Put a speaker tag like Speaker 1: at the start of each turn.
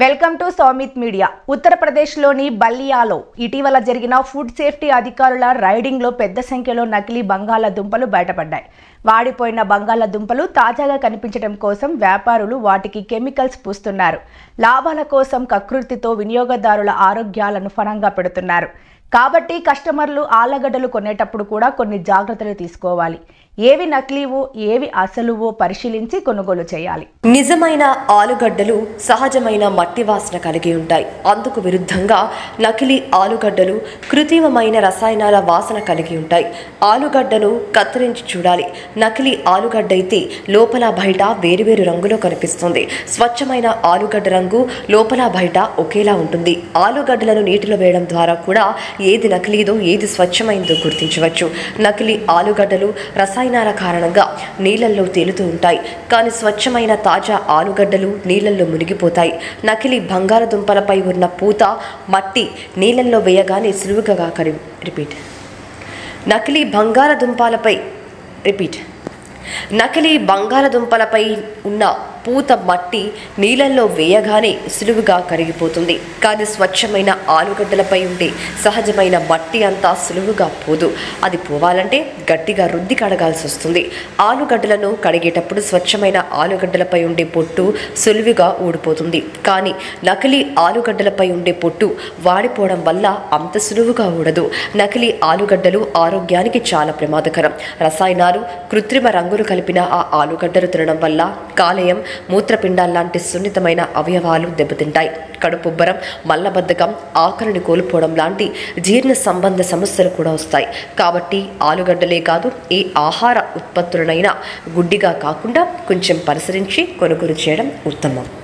Speaker 1: welcome to Soumith media ఉత్తరప్రదేశ్లోని బల్లియాలో ఇటీవల జరిగిన ఫుడ్ సేఫ్టీ అధికారుల రైడింగ్లో పెద్ద సంఖ్యలో నకిలీ బంగాళాదుంపలు బయటపడ్డాయి వాడిపోయిన బంగాళాదుంపలు తాజాగా కనిపించడం కోసం వ్యాపారులు వాటికి కెమికల్స్ పూస్తున్నారు లాభాల కోసం కకృతితో వినియోగదారుల ఆరోగ్యాలను ఫలంగా పెడుతున్నారు కాబట్టి కస్టమర్లు ఆలగడ్డలు కొనేటప్పుడు కూడా కొన్ని జాగ్రత్తలు తీసుకోవాలి ఏవి నకిలీవో ఏవి అసలువో పరిశీలించి కొనుగోలు చేయాలి
Speaker 2: నిజమైన ఆలుగడ్డలు సహజమైన మట్టి వాసన కలిగి ఉంటాయి అందుకు విరుద్ధంగా నకిలీ ఆలుగడ్డలు కృత్రిమమైన రసాయనాల వాసన కలిగి ఉంటాయి ఆలుగడ్డను కత్తిరించి చూడాలి నకిలీ ఆలుగడ్డ అయితే లోపల బయట వేరువేరు రంగులో కనిపిస్తుంది స్వచ్ఛమైన ఆలుగడ్డ రంగు లోపల బయట ఒకేలా ఉంటుంది ఆలుగడ్డలను నీటిలో వేయడం ద్వారా కూడా ఏది నకిలీదో ఏది స్వచ్ఛమైందో గుర్తించవచ్చు నకిలీ ఆలుగడ్డలు రసాయనాల కారణంగా నీళ్ళల్లో తేలుతూ ఉంటాయి కానీ స్వచ్ఛమైన తాజా ఆలుగడ్డలు నీళ్ళల్లో మునిగిపోతాయి నకిలీ బంగాళదుంపలపై ఉన్న పూత మట్టి నీళ్ళల్లో వేయగానే సులువుగా కరి రిపీట్ నకిలీ బంగాళదుంపలపై రిపీట్ నకిలీ బంగాళదుంపలపై ఉన్న పూత మట్టి నీళ్ళల్లో వేయగానే సులువుగా కరిగిపోతుంది కానీ స్వచ్ఛమైన ఆలుగడ్డలపై ఉండే సహజమైన మట్టి అంతా సులువుగా పోదు అది పోవాలంటే గట్టిగా రుద్ది కడగాల్సి వస్తుంది ఆలుగడ్డలను కడిగేటప్పుడు స్వచ్ఛమైన ఆలుగడ్డలపై ఉండే పొట్టు సులువుగా ఊడిపోతుంది కానీ నకిలీ ఆలుగడ్డలపై ఉండే పొట్టు వాడిపోవడం వల్ల అంత సులువుగా ఊడదు నకిలీ ఆలుగడ్డలు ఆరోగ్యానికి చాలా ప్రమాదకరం రసాయనాలు కృత్రిమ రంగులు కలిపిన ఆ ఆలుగడ్డలు తినడం వల్ల కాలేయం మూత్రపిండాల్లాంటి సున్నితమైన అవయవాలు దెబ్బతింటాయి కడుపుబ్బరం మల్లబద్ధకం ఆకలిని కోల్పోవడం లాంటి జీర్ణ సంబంధ సమస్యలు కూడా వస్తాయి కాబట్టి ఆలుగడ్డలే కాదు ఏ ఆహార ఉత్పత్తులనైనా గుడ్డిగా కాకుండా కొంచెం పరిశీలించి కొనుగోలు చేయడం ఉత్తమం